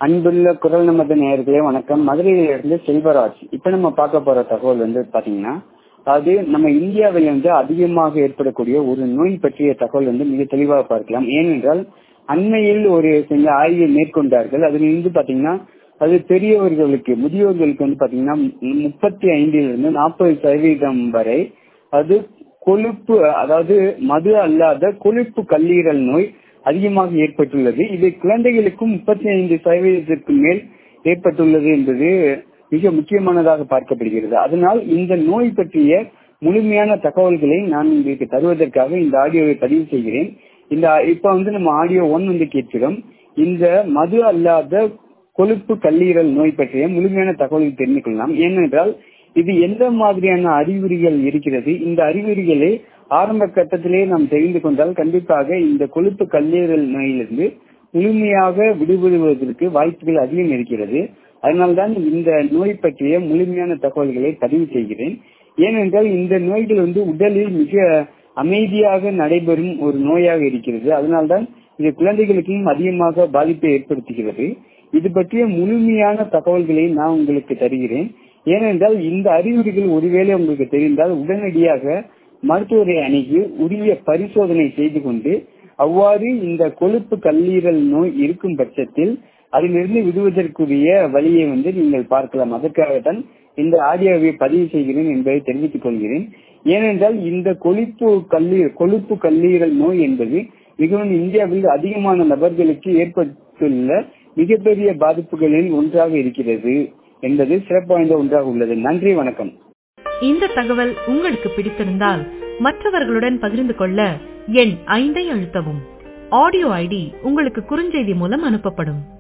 அன்புள்ள குரல் நமது நேயர்களே வணக்கம் மதுரையிலிருந்து செல்வராஜ் இப்ப நம்ம பார்க்க போற தகவல் வந்து பாத்தீங்கன்னா அதாவது நம்ம இந்தியாவில் வந்து அதிகமாக ஏற்படக்கூடிய ஒரு நோய் பற்றிய தகவல் வந்து மிக தெளிவாக பார்க்கலாம் ஏனென்றால் அண்மையில் ஒரு சில ஆய்வை மேற்கொண்டார்கள் அதிலிருந்து பாத்தீங்கன்னா அது பெரியவர்களுக்கு முதியோர்களுக்கு வந்து பாத்தீங்கன்னா முப்பத்தி ஐந்திலிருந்து நாற்பது சதவீதம் வரை அது கொழுப்பு அதாவது மது அல்லாத கொழுப்பு கல்லீரல் நோய் அதிகமாக ஏற்பட்டுள்ளது இது குழந்தைகளுக்கும் முப்பத்தி ஐந்து சதவீதத்திற்கு மேல் ஏற்பட்டுள்ளது என்பது மிக முக்கியமானதாக பார்க்கப்படுகிறது அதனால் இந்த நோய் பற்றிய முழுமையான தகவல்களை நான் உங்களுக்கு தருவதற்காக இந்த ஆடியோவை பதிவு செய்கிறேன் இந்த இப்ப வந்து நம்ம ஆடியோ ஒன் வந்து கேட்கிறோம் இந்த மது அல்லாத கொழுப்பு கல்லீரல் நோய் பற்றிய முழுமையான தகவல்கள் தெரிந்து கொள்ளலாம் ஏனென்றால் இது எந்த மாதிரியான அறிகுறிகள் இருக்கிறது இந்த அறிகுறிகளை ஆரம்ப கட்டத்திலே நாம் தெரிந்து கொண்டால் கண்டிப்பாக இந்த கொழுப்பு கல்லீரல் நோயிலிருந்து முழுமையாக விடுபடுவதற்கு வாய்ப்புகள் அதிகம் இருக்கிறது அதனால்தான் இந்த நோய் பற்றிய முழுமையான தகவல்களை பதிவு செய்கிறேன் ஏனென்றால் இந்த நோய்கள் வந்து உடலில் மிக அமைதியாக நடைபெறும் ஒரு நோயாக இருக்கிறது அதனால்தான் இது குழந்தைகளுக்கும் அதிகமாக பாதிப்பை ஏற்படுத்துகிறது இது பற்றிய முழுமையான தகவல்களை நான் உங்களுக்கு தருகிறேன் ஏனென்றால் இந்த அறிகுறிகள் ஒருவேளை உங்களுக்கு தெரிந்தால் உடனடியாக மருத்துவரை அணுகி உரிய பரிசோதனை செய்து கொண்டு அவ்வாறு இந்த கொழுப்பு கல்லீரல் நோய் இருக்கும் பட்சத்தில் அதிலிருந்து விடுவதற்குரிய வழியை வந்து நீங்கள் பார்க்கலாம் அதற்காகத்தான் இந்த ஆடியோவை பதிவு செய்கிறேன் என்பதை தெரிவித்துக் கொள்கிறேன் ஏனென்றால் இந்த கொழுப்பு கல்லீரல் கொழுப்பு கல்லீரல் நோய் என்பது மிகவும் இந்தியாவில் அதிகமான நபர்களுக்கு ஏற்பட்டுள்ள மிகப்பெரிய பாதிப்புகளில் ஒன்றாக இருக்கிறது என்பது சிறப்பு வாய்ந்த ஒன்றாக உள்ளது நன்றி வணக்கம் இந்த தகவல் உங்களுக்கு பிடித்திருந்தால் மற்றவர்களுடன் பகிர்ந்து கொள்ள எண் ஐந்தை அழுத்தவும் ஆடியோ ஐடி உங்களுக்கு குறுஞ்செய்தி மூலம் அனுப்பப்படும்